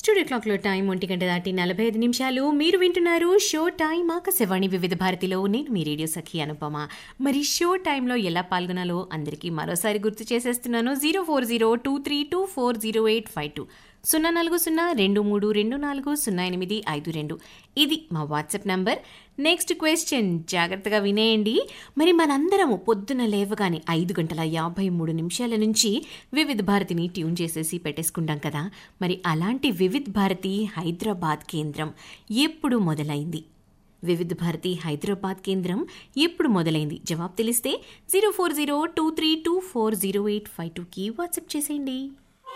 studio క్లాక్లో time ఒంటి గంట దాటి నలభై ఐదు నిమిషాలు మీరు వింటున్నారు షో టైం ఆకాశవాణి వివిధ భారతిలో నేను మీ రేడియో సఖి అనుపమ మరి షో టైంలో ఎలా పాల్గొనాలో అందరికీ మరోసారి గుర్తు చేసేస్తున్నాను zero four zero two three two four zero eight five two సున్నా నాలుగు సున్నా రెండు మూడు రెండు నాలుగు సున్నా ఎనిమిది ఐదు రెండు ఇది మా వాట్సాప్ నంబర్ నెక్స్ట్ క్వశ్చన్ జాగ్రత్తగా వినేయండి మరి మనందరము పొద్దున లేవగానే ఐదు గంటల యాభై మూడు నిమిషాల నుంచి వివిధ భారతిని ట్యూన్ చేసేసి పెట్టేసుకుంటాం కదా మరి అలాంటి వివిధ్ భారతి హైదరాబాద్ కేంద్రం ఎప్పుడు మొదలైంది వివిధ భారతి హైదరాబాద్ కేంద్రం ఎప్పుడు మొదలైంది జవాబు తెలిస్తే zero four zero two three two four zero eight five టూకి వాట్సాప్ చేసేయండి